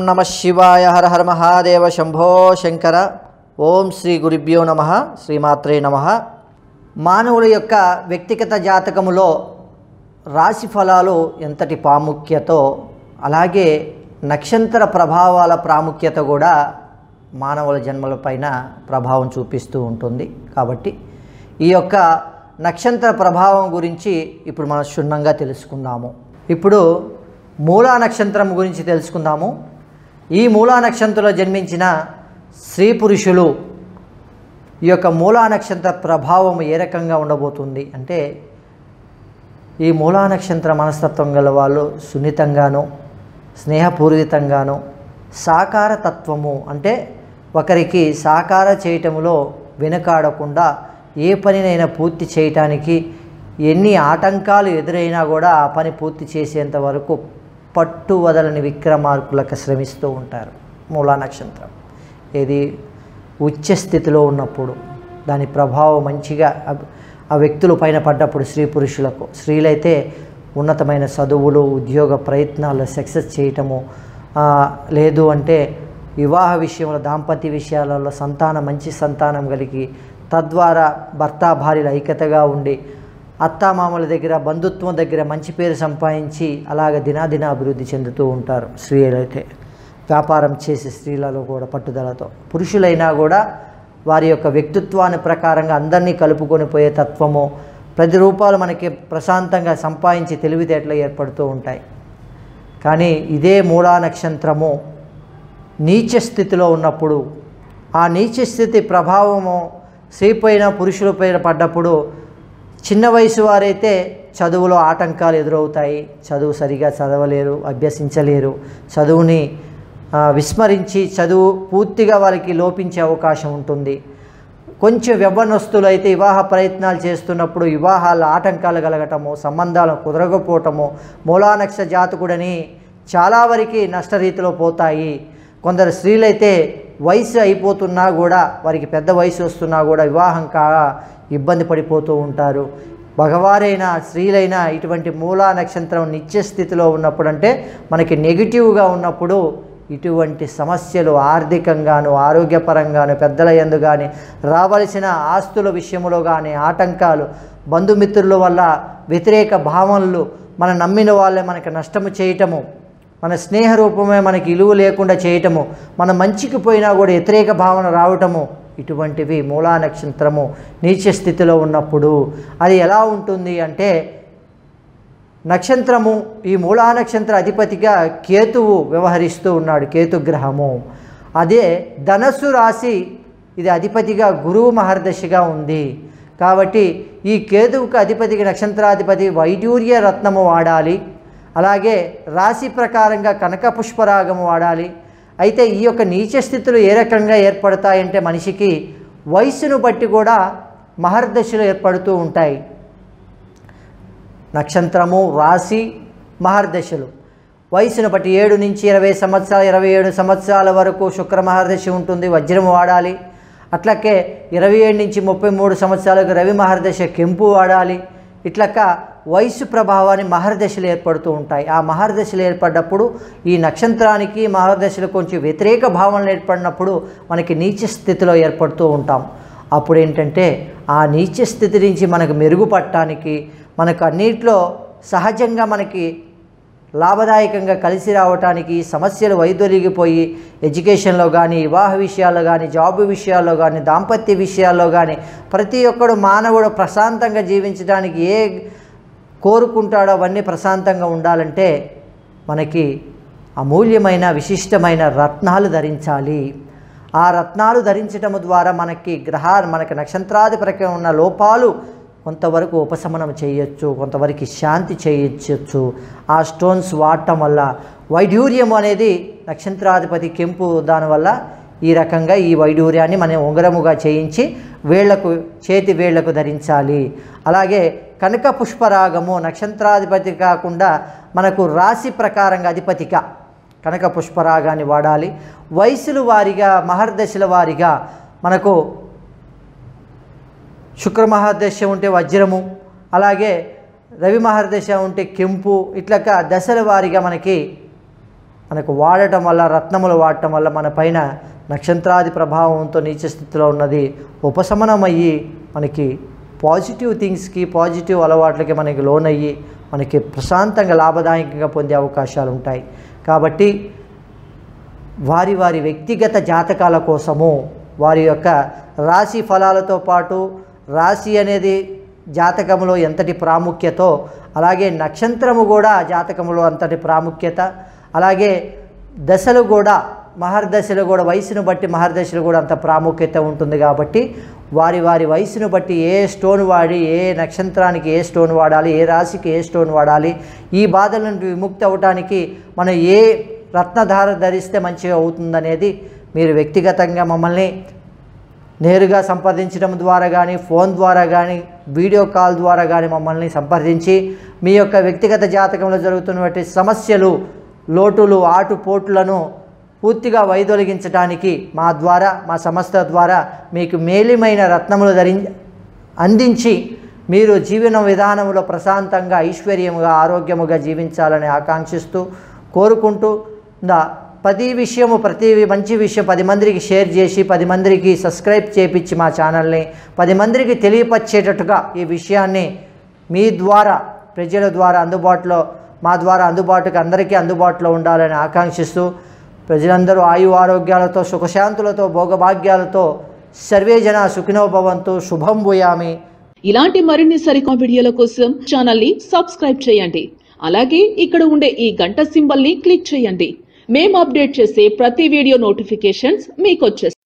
నమ శివాయ హర హర మహాదేవ శంభో శంకర ఓం శ్రీ గురుభ్యో నమ శ్రీమాత్రే నమ మానవుల యొక్క వ్యక్తిగత జాతకములో రాశి ఫలాలు ఎంతటి ప్రాముఖ్యతో అలాగే నక్షత్ర ప్రభావాల ప్రాముఖ్యత కూడా మానవుల జన్మలపైన ప్రభావం చూపిస్తూ ఉంటుంది కాబట్టి ఈ యొక్క నక్షత్ర ప్రభావం గురించి ఇప్పుడు మనం క్షుణ్ణంగా తెలుసుకుందాము ఇప్పుడు మూలా నక్షత్రం గురించి తెలుసుకుందాము ఈ మూలా నక్షత్రంలో జన్మించిన స్త్రీ పురుషులు ఈ యొక్క మూలా నక్షత్ర ప్రభావం ఏ రకంగా ఉండబోతుంది అంటే ఈ మూలా నక్షత్ర మనస్తత్వం గల వాళ్ళు సున్నితంగాను స్నేహపూరితంగాను సాకార తత్వము అంటే ఒకరికి సాకార చేయటంలో వెనుకాడకుండా ఏ పనినైనా పూర్తి చేయటానికి ఎన్ని ఆటంకాలు ఎదురైనా కూడా ఆ పని పూర్తి చేసేంత వరకు పట్టు వదలని విక్రమార్కులకు శ్రమిస్తూ ఉంటారు మూలా నక్షత్రం ఇది ఉచ్చ స్థితిలో ఉన్నప్పుడు దాని ప్రభావం మంచిగా ఆ- ఆ వ్యక్తుల పైన పడ్డప్పుడు స్త్రీ పురుషులకు స్త్రీలైతే ఉన్నతమైన చదువులు ఉద్యోగ ప్రయత్నాలు సక్సెస్ చేయటము ఆ, లేదు అంటే వివాహ విషయంలో దాంపత్య విషయాలలో సంతానం మంచి సంతానం కలిగి తద్వారా భర్త భార్యలు ఐక్యతగా ఉండి అత్తామామల దగ్గర బంధుత్వం దగ్గర మంచి పేరు సంపాదించి అలాగ దినాదిన అభివృద్ధి చెందుతూ ఉంటారు స్త్రీలైతే వ్యాపారం చేసే స్త్రీలలో కూడా పట్టుదలతో పురుషులైనా కూడా వారి యొక్క వ్యక్తిత్వాన్ని ప్రకారంగా అందరినీ కలుపుకొని పోయే తత్వము ప్రతి రూపాలు మనకి ప్రశాంతంగా సంపాదించి తెలివితేటలు ఏర్పడుతూ ఉంటాయి కానీ ఇదే మూలా నక్షత్రము నీచ స్థితిలో ఉన్నప్పుడు ఆ నీచ స్థితి ప్రభావము స్త్రీపైన పురుషులపైన పడ్డప్పుడు చిన్న వయసు వారైతే చదువులో ఆటంకాలు ఎదురవుతాయి చదువు సరిగా చదవలేరు అభ్యసించలేరు చదువుని ఆ, విస్మరించి చదువు పూర్తిగా వారికి లోపించే అవకాశం ఉంటుంది కొంచెం వ్యవనస్తులు అయితే వివాహ ప్రయత్నాలు చేస్తున్నప్పుడు వివాహాల ఆటంకాలు కలగటము సంబంధాలు కుదరకపోవటము మూలానక్ష జాతకుడని చాలా వరకు నష్టరీతిలో పోతాయి కొందరు స్త్రీలైతే వయసు అయిపోతున్నా కూడా వారికి పెద్ద వయసు వస్తున్నా కూడా వివాహం కాగా ఇబ్బంది పడిపోతూ ఉంటారు మగవారైనా స్త్రీలైనా ఇటువంటి మూలా నక్షత్రం నిత్య స్థితిలో ఉన్నప్పుడు అంటే మనకి నెగిటివ్గా ఉన్నప్పుడు ఇటువంటి సమస్యలు ఆర్థికంగాను ఆరోగ్యపరంగాను పెద్దల యందు కానీ రావలసిన ఆస్తుల విషయంలో కానీ ఆటంకాలు బంధుమిత్రుల వల్ల వ్యతిరేక భావనలు మన నమ్మిన వాళ్ళే మనకి నష్టము చేయటము మన స్నేహ రూపమే మనకి ఇలువ లేకుండా చేయటము మన మంచికి పోయినా కూడా వ్యతిరేక భావన రావటము ఇటువంటివి మూలా నక్షత్రము నీచ స్థితిలో ఉన్నప్పుడు అది ఎలా ఉంటుంది అంటే నక్షత్రము ఈ మూలా నక్షత్ర అధిపతిగా కేతువు వ్యవహరిస్తూ ఉన్నాడు కేతుగ్రహము అదే ధనస్సు రాశి ఇది అధిపతిగా గురువు మహర్దశిగా ఉంది కాబట్టి ఈ కేతువుకు అధిపతికి నక్షత్రాధిపతి వైడూర్య రత్నము వాడాలి అలాగే రాశి ప్రకారంగా కనక పుష్పరాగము వాడాలి అయితే ఈ యొక్క నీచ స్థితులు ఏ రకంగా ఏర్పడతాయంటే మనిషికి వయసును బట్టి కూడా మహర్దశలు ఏర్పడుతూ ఉంటాయి నక్షత్రము రాశి మహర్దశలు వయసును బట్టి ఏడు నుంచి ఇరవై సంవత్సరాలు ఇరవై ఏడు సంవత్సరాల వరకు శుక్ర మహర్దశి ఉంటుంది వజ్రము వాడాలి అట్లకే ఇరవై ఏడు నుంచి ముప్పై మూడు సంవత్సరాలకు రవి మహర్దశ కెంపు వాడాలి ఇట్లక వయసు ప్రభావాన్ని మహర్దశలు ఏర్పడుతూ ఉంటాయి ఆ మహర్దశలు ఏర్పడ్డప్పుడు ఈ నక్షత్రానికి మహర్దశలు కొంచెం వ్యతిరేక భావనలు ఏర్పడినప్పుడు మనకి నీచ స్థితిలో ఏర్పడుతూ ఉంటాం అప్పుడు ఏంటంటే ఆ నీచ స్థితి నుంచి మనకు మెరుగుపడటానికి మనకు అన్నిట్లో సహజంగా మనకి లాభదాయకంగా కలిసి రావటానికి సమస్యలు వైదొలిగిపోయి ఎడ్యుకేషన్లో కానీ వివాహ విషయాల్లో కానీ జాబ్ విషయాల్లో కానీ దాంపత్య విషయాల్లో కానీ ప్రతి ఒక్కడు మానవుడు ప్రశాంతంగా జీవించడానికి ఏ కోరుకుంటాడో అవన్నీ ప్రశాంతంగా ఉండాలంటే మనకి అమూల్యమైన విశిష్టమైన రత్నాలు ధరించాలి ఆ రత్నాలు ధరించటం ద్వారా మనకి గ్రహ మనకి నక్షత్రాధిపతిగా ఉన్న లోపాలు కొంతవరకు ఉపశమనం చేయొచ్చు కొంతవరకు శాంతి చేయొచ్చు ఆ స్టోన్స్ వాడటం వల్ల వైఢూర్యం అనేది నక్షత్రాధిపతి కెంపు దానివల్ల ఈ రకంగా ఈ వైడూర్యాన్ని మనం ఉంగరముగా చేయించి వేళ్లకు చేతి వేళ్లకు ధరించాలి అలాగే కనక పుష్పరాగము నక్షత్రాధిపతి కాకుండా మనకు రాశి ప్రకారంగా అధిపతిగా కనక పుష్పరాగాన్ని వాడాలి వయసుల వారిగా మహర్దశల వారిగా మనకు శుక్ర మహాదశ ఉంటే వజ్రము అలాగే రవి మహర్దశ ఉంటే కెంపు ఇట్లక దశల వారిగా మనకి మనకు వాడటం వల్ల రత్నములు వాడటం వల్ల మన పైన నక్షత్రాది ప్రభావంతో నీచ స్థితిలో ఉన్నది ఉపశమనమయ్యి మనకి పాజిటివ్ థింగ్స్కి పాజిటివ్ అలవాట్లకి మనకి లోనయ్యి మనకి ప్రశాంతంగా లాభదాయకంగా పొందే అవకాశాలు ఉంటాయి కాబట్టి వారి వారి వ్యక్తిగత జాతకాల కోసము వారి యొక్క రాశి ఫలాలతో పాటు రాశి అనేది జాతకంలో ఎంతటి ప్రాముఖ్యతో అలాగే నక్షత్రము కూడా జాతకంలో అంతటి ప్రాముఖ్యత అలాగే దశలు కూడా మహర్దశలు కూడా వయసును బట్టి మహర్దశలు కూడా అంత ప్రాముఖ్యత ఉంటుంది కాబట్టి వారి వారి వయసును బట్టి ఏ స్టోన్ వాడి ఏ నక్షత్రానికి ఏ స్టోన్ వాడాలి ఏ రాశికి ఏ స్టోన్ వాడాలి ఈ బాధల నుండి విముక్తి అవటానికి మనం ఏ రత్నధార ధరిస్తే మంచిగా అవుతుందనేది మీరు వ్యక్తిగతంగా మమ్మల్ని నేరుగా సంప్రదించడం ద్వారా కానీ ఫోన్ ద్వారా కానీ వీడియో కాల్ ద్వారా కానీ మమ్మల్ని సంప్రదించి మీ యొక్క వ్యక్తిగత జాతకంలో జరుగుతున్నటువంటి సమస్యలు లోటులు ఆటుపోట్లను పూర్తిగా వైదొలిగించడానికి మా ద్వారా మా సంస్థ ద్వారా మీకు మేలిమైన రత్నములు ధరి అందించి మీరు జీవన విధానంలో ప్రశాంతంగా ఐశ్వర్యముగా ఆరోగ్యముగా జీవించాలని ఆకాంక్షిస్తూ కోరుకుంటూ దా ప్రతి విషయము ప్రతి మంచి విషయం పది మందికి షేర్ చేసి పది మందికి సబ్స్క్రైబ్ చేపించి మా ఛానల్ని పది మందికి తెలియపరిచేటట్టుగా ఈ విషయాన్ని మీ ద్వారా ప్రజల ద్వారా అందుబాటులో మా ద్వారా అందుబాటుకి అందరికీ అందుబాటులో ఉండాలని ఆకాంక్షిస్తూ ప్రజలందరూ ఆయు ఆరోగ్యాలతో సుఖశాంతులతో భోగభాగ్యాలతో సర్వే జన సుఖినోభవంతు శుభం భూయామి ఇలాంటి మరిన్ని సరికొత్త వీడియోల కోసం ఛానల్ ని సబ్స్క్రైబ్ చేయండి అలాగే ఇక్కడ ఉండే ఈ గంట సింబల్ ని క్లిక్ చేయండి మేము అప్డేట్ చేసే ప్రతి వీడియో నోటిఫికేషన్స్ మీకు వచ్చేస్తాయి